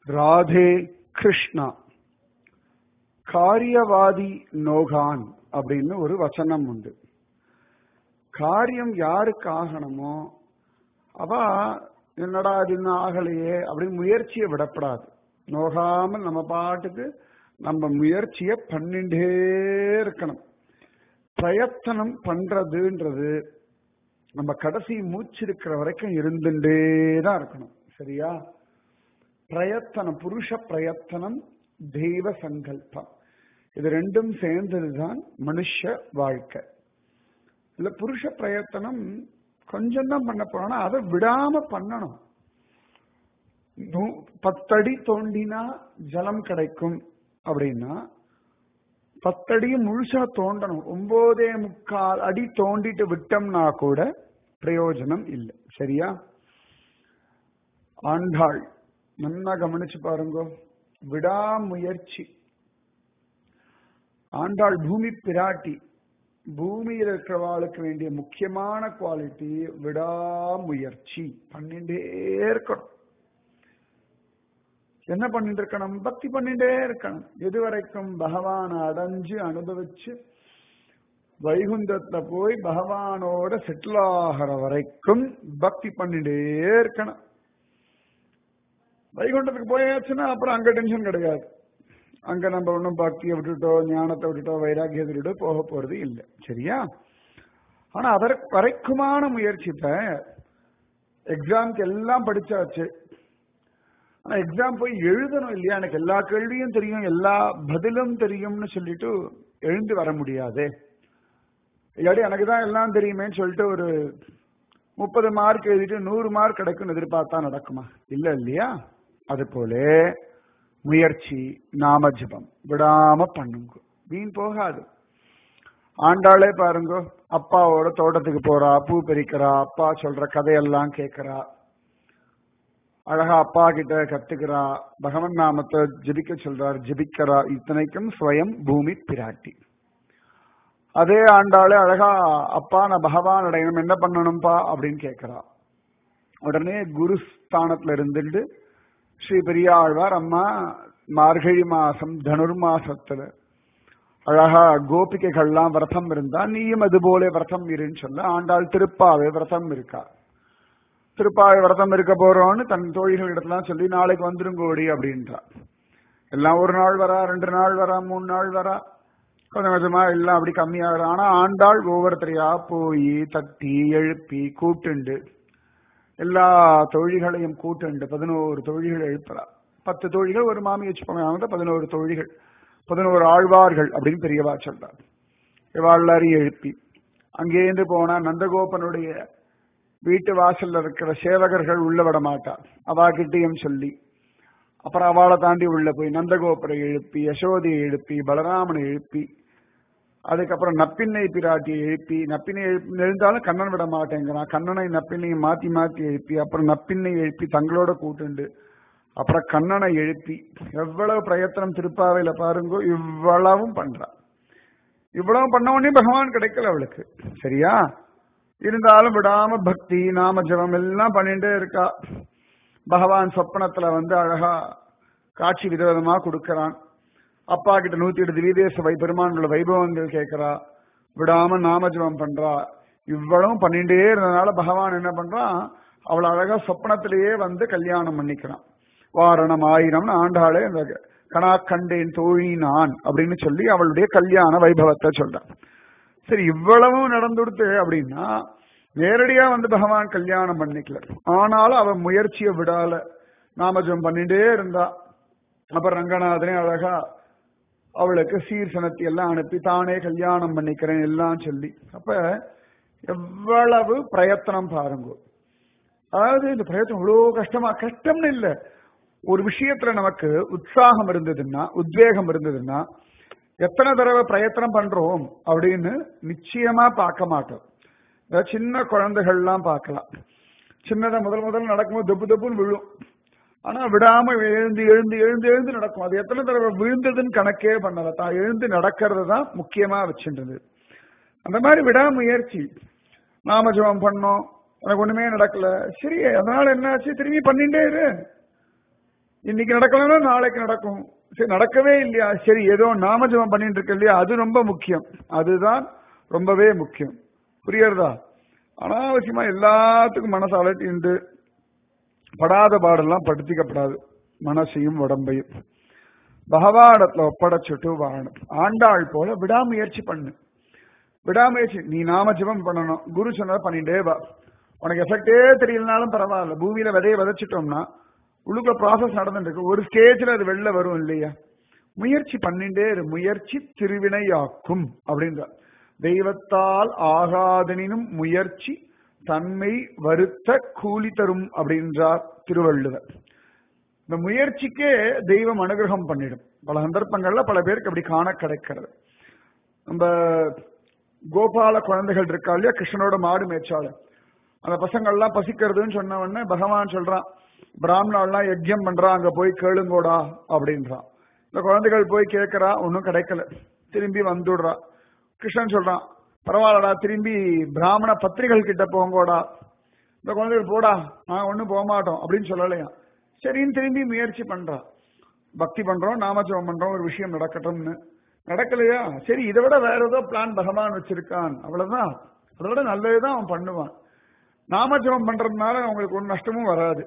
ராதே கிருஷ்ணா காரியவாதி நோகான் அப்படின்னு ஒரு வசனம் உண்டு காரியம் யாருக்கு ஆகணுமோ அவ என்னடா இது இன்னும் ஆகலையே அப்படின்னு முயற்சியை விடப்படாது நோகாமல் நம்ம பாட்டுக்கு நம்ம முயற்சியை பண்ணிட்டே இருக்கணும் பிரயத்தனம் பண்றதுன்றது நம்ம கடைசி மூச்சு இருக்கிற வரைக்கும் இருந்துட்டே தான் இருக்கணும் சரியா பிரயத்தனம் புருஷ பிரயத்தனம் தெய்வ சங்கல்பம் இது ரெண்டும் சேர்ந்ததுதான் மனுஷ வாழ்க்கை இல்ல புருஷ பிரயத்தனம் கொஞ்சம் தான் பண்ண போறோம்னா அதை விடாம பண்ணணும் பத்தடி தோண்டினா ஜலம் கிடைக்கும் அப்படின்னா பத்தடியும் முழுசா தோண்டணும் ஒன்பதே முக்கால் அடி தோண்டிட்டு விட்டோம்னா கூட பிரயோஜனம் இல்லை சரியா ஆண்டாள் நல்லா கவனிச்சு பாருங்க விடாமுயற்சி ஆண்டாள் பூமி பிராட்டி பூமியில் இருக்கிறவாளுக்கு வேண்டிய முக்கியமான குவாலிட்டி விடாமுயற்சி பண்ணிட்டே இருக்கணும் என்ன பண்ணிட்டு இருக்கணும் பக்தி பண்ணிட்டே இருக்கணும் எது வரைக்கும் பகவானை அடைஞ்சு அனுபவிச்சு வைகுந்தத்துல போய் பகவானோட செட்டில் ஆகிற வரைக்கும் பக்தி பண்ணிட்டே இருக்கணும் வைகுண்டத்துக்கு போயாச்சுன்னா அப்புறம் அங்க டென்ஷன் கிடையாது அங்க நம்ம ஒன்றும் பக்தியை விட்டுட்டோ ஞானத்தை விட்டுட்டோ வைராக்கியத்தை விட்டுட்டோ போக போறது இல்லை சரியா ஆனா அதற்கு வரைக்குமான முயற்சி இப்ப எக்ஸாம்க்கு எல்லாம் படிச்சாச்சு ஆனா எக்ஸாம் போய் எழுதணும் இல்லையா எனக்கு எல்லா கேள்வியும் தெரியும் எல்லா பதிலும் தெரியும்னு சொல்லிட்டு எழுந்து வர முடியாது இல்லாடி எனக்கு தான் எல்லாம் தெரியுமேன்னு சொல்லிட்டு ஒரு முப்பது மார்க் எழுதிட்டு நூறு மார்க் கிடைக்கும்னு எதிர்பார்த்தா நடக்குமா இல்ல இல்லையா அது போல முயற்சி நாம ஜபம் விடாம பண்ணுங்க வீண் போகாது ஆண்டாளே பாருங்க அப்பாவோட தோட்டத்துக்கு போறா பூ பறிக்கிறா அப்பா சொல்ற கதையெல்லாம் கேட்கிறா அழகா அப்பா கிட்ட கத்துக்கிறா பகவன் நாமத்தை ஜபிக்க சொல்றார் ஜபிக்கிறா இத்தனைக்கும் ஸ்வயம் பூமி பிராட்டி அதே ஆண்டாளே அழகா அப்பா நான் பகவான் அடையணும் என்ன பண்ணணும்பா அப்படின்னு கேட்கிறா உடனே குருஸ்தானத்துல இருந்துட்டு ஸ்ரீ பெரியாழ்வார் அம்மா மார்கழி மாசம் தனுர் மாசத்துல அழகா கோபிகைகள்லாம் விரதம் இருந்தா நீயும் அது போல விரதம் இருன்னு சொல்ல ஆண்டாள் திருப்பாவே விரதம் இருக்கா திருப்பாவை விரதம் இருக்க போறோம்னு தன் தோழிகள் இடத்துலாம் சொல்லி நாளைக்கு வந்துருங்கோடி அப்படின்றா எல்லாம் ஒரு நாள் வரா ரெண்டு நாள் வரா மூணு நாள் வரா கொஞ்சம் கொஞ்சமா எல்லாம் அப்படி கம்மியாகிடும் ஆனா ஆண்டாள் ஒவ்வொருத்தரையா போய் தட்டி எழுப்பி கூட்டுண்டு எல்லா தொழில்களையும் கூட்டுண்டு பதினோரு தொழில்கள் எழுப்புறா பத்து தொழில்கள் ஒரு மாமி வச்சுப்போங்க அவங்க பதினோரு தொழில்கள் பதினோரு ஆழ்வார்கள் அப்படின்னு பெரியவா சொல்றார் இவாழ்லாரையும் எழுப்பி அங்கேருந்து போனா நந்தகோபனுடைய வீட்டு வாசல்ல இருக்கிற சேவகர்கள் உள்ள விட மாட்டா அவா கிட்டையும் சொல்லி அப்புறம் அவளை தாண்டி உள்ள போய் நந்தகோபுரை எழுப்பி யசோதையை எழுப்பி பலராமனை எழுப்பி அதுக்கப்புறம் நப்பின்னை பிராட்டியை எழுப்பி நப்பினை எழுந்தாலும் கண்ணன் விட மாட்டேங்கிறான் கண்ணனை நப்பினையும் மாத்தி மாத்தி எழுப்பி அப்புறம் நப்பின்னை எழுப்பி தங்களோட கூட்டுண்டு அப்புறம் கண்ணனை எழுப்பி எவ்வளவு பிரயத்தனம் திருப்பாவையில பாருங்க இவ்வளவும் பண்றா இவ்வளவு பண்ண உடனே பகவான் கிடைக்கல அவளுக்கு சரியா இருந்தாலும் விடாம பக்தி நாம ஜபம் எல்லாம் பண்ணிட்டே இருக்கா பகவான் சொப்பனத்துல வந்து அழகா காட்சி விதவிதமா கொடுக்கறான் அப்பா கிட்ட நூத்தி எட்டு திவ்யதேச வை பெருமான்கள வைபவங்கள் கேட்கிறா விடாம நாமஜபம் பண்றா இவ்வளவும் பண்ணிட்டே இருந்ததுனால பகவான் என்ன பண்றான் அவளை அழகா சொப்பனத்திலேயே வந்து கல்யாணம் பண்ணிக்கிறான் வாரணம் ஆயிரம்னு ஆண்டாளே இந்த கணா கண்டேன் தோழி நான் அப்படின்னு சொல்லி அவளுடைய கல்யாண வைபவத்தை சொல்றான் சரி இவ்வளவும் நடந்துடுத்து அப்படின்னா நேரடியா வந்து பகவான் கல்யாணம் பண்ணிக்கல ஆனாலும் அவ முயற்சியை விடால நாமஜம் பண்ணிட்டே இருந்தா அப்புறம் ரங்கநாதனே அழகா அவளுக்கு சீர்சனத்தை எல்லாம் அனுப்பி தானே கல்யாணம் பண்ணிக்கிறேன் எல்லாம் சொல்லி அப்ப எவ்வளவு பிரயத்தனம் பாருங்க அதாவது இந்த பிரயத்தனம் இவ்வளவு கஷ்டமா கஷ்டம்னு இல்ல ஒரு விஷயத்துல நமக்கு உற்சாகம் இருந்ததுன்னா உத்வேகம் இருந்ததுன்னா எத்தனை தடவை பிரயத்தனம் பண்றோம் அப்படின்னு நிச்சயமா பார்க்க மாட்டோம் சின்ன குழந்தைகள்லாம் பார்க்கலாம் சின்னதா முதல் முதல் நடக்கும்போது தப்பு தப்புன்னு விழும் ஆனா விடாம எழுந்து எழுந்து எழுந்து எழுந்து நடக்கும் அது எத்தனை தடவை விழுந்ததுன்னு கணக்கே பண்ணல தான் எழுந்து நடக்கிறது தான் முக்கியமா வச்சுன்றது அந்த மாதிரி விடாமுயற்சி நாமஜபம் பண்ணோம் எனக்கு ஒண்ணுமே நடக்கல சரி அதனால என்னாச்சு திரும்பி பண்ணிட்டே இரு இன்னைக்கு நடக்கலன்னா நாளைக்கு நடக்கும் சரி நடக்கவே இல்லையா சரி ஏதோ நாமஜபம் பண்ணிட்டு இருக்க இல்லையா அது ரொம்ப முக்கியம் அதுதான் ரொம்பவே முக்கியம் புரியுறதா அனாவசியமா எல்லாத்துக்கும் மனசை அலட்டிண்டு படாத பாடெல்லாம் படுத்திக்கப்படாது மனசையும் உடம்பையும் பகவானத்துல ஒப்படைச்சுட்டு வாழணும் ஆண்டாள் போல விடாமுயற்சி பண்ணு விடாமுயற்சி நீ நாம ஜெபம் பண்ணணும் குரு சொன்னதை பண்ணிட்டே வா உனக்கு எஃபெக்டே தெரியலனாலும் பரவாயில்ல பூமியில விதைய விதைச்சிட்டோம்னா உள்ளுக்குள்ள ப்ராசஸ் நடந்துட்டு இருக்கு ஒரு ஸ்டேஜ்ல அது வெளில வரும் இல்லையா முயற்சி பண்ணிட்டே இரு முயற்சி திருவினையாக்கும் அப்படின்ற தெய்வத்தால் ஆகாதனினும் முயற்சி தன்மை வருத்த கூலி தரும் அப்படின்றார் திருவள்ளுவர் இந்த முயற்சிக்கே தெய்வம் அனுகிரகம் பண்ணிடும் பல சந்தர்ப்பங்கள்ல பல பேருக்கு அப்படி காண கிடைக்கிறது நம்ம கோபால குழந்தைகள் இருக்கா இல்லையா கிருஷ்ணனோட மாடு மேய்ச்சாளர் அந்த பசங்கள்லாம் பசிக்கிறதுன்னு சொன்ன உடனே பகவான் சொல்றான் பிராமணாலாம் யஜ்யம் பண்றா அங்க போய் கேளுங்கோடா அப்படின்றான் இந்த குழந்தைகள் போய் கேட்கறா ஒன்றும் கிடைக்கல திரும்பி வந்துடுறா கிருஷ்ணன் சொல்றான் பரவாயில்லடா திரும்பி பிராமண பத்திரிகள் கிட்ட போங்கோடா இந்த குழந்தைகள் போடா நான் ஒன்றும் போக மாட்டோம் அப்படின்னு சொல்லலையா சரின்னு திரும்பி முயற்சி பண்றா பக்தி பண்றோம் நாமஜபம் பண்றோம் ஒரு விஷயம் நடக்கட்டும்னு நடக்கலையா சரி இதை விட வேற ஏதோ பிளான் பகவான் வச்சிருக்கான் அவ்வளவுதான் அதை விட நல்லதுதான் அவன் பண்ணுவான் நாமஜபம் பண்றதுனால அவங்களுக்கு ஒரு நஷ்டமும் வராது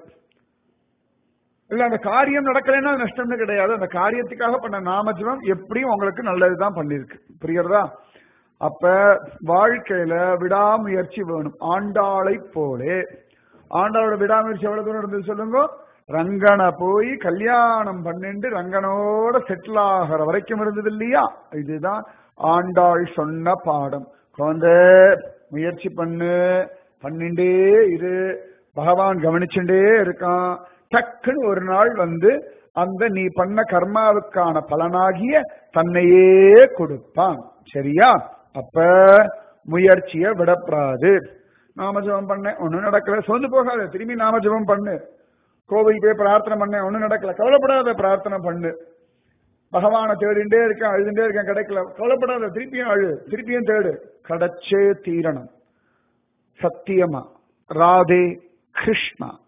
இல்ல அந்த காரியம் நடக்கலைன்னா அது நஷ்டம்னு கிடையாது அந்த காரியத்துக்காக பண்ண நாமஜபம் எப்படியும் உங்களுக்கு நல்லதுதான் பண்ணிருக்கு புரியுறதா அப்ப வாழ்க்கையில விடாமுயற்சி வேணும் ஆண்டாளை போலே ஆண்டாளோட விடாமுயற்சி எவ்வளவு தூரம் இருந்தது சொல்லுங்க ரங்கனை போய் கல்யாணம் பண்ணிட்டு ரங்கனோட செட்டில் ஆகிற வரைக்கும் இருந்தது இல்லையா இதுதான் ஆண்டாள் சொன்ன பாடம் குழந்தை முயற்சி பண்ணு பண்ணிண்டே இரு பகவான் கவனிச்சுட்டே இருக்கான் டக்குன்னு ஒரு நாள் வந்து அந்த நீ பண்ண கர்மாவுக்கான பலனாகிய தன்னையே கொடுப்பான் சரியா அப்ப முயற்சிய விடப்படாது நாமஜபம் பண்ண ஒண்ணும் நடக்கல சொந்து போகாத திரும்பி நாமஜபம் பண்ணு கோவில் போய் பிரார்த்தனை பண்ண ஒண்ணும் நடக்கல கவலைப்படாத பிரார்த்தனை பண்ணு பகவானை தேடிண்டே இருக்கேன் அழுதுண்டே இருக்கேன் கிடைக்கல கவலைப்படாத திருப்பியும் அழு திருப்பியும் தேடு கிடைச்சே தீரணும் சத்தியமா ராதே கிருஷ்ணா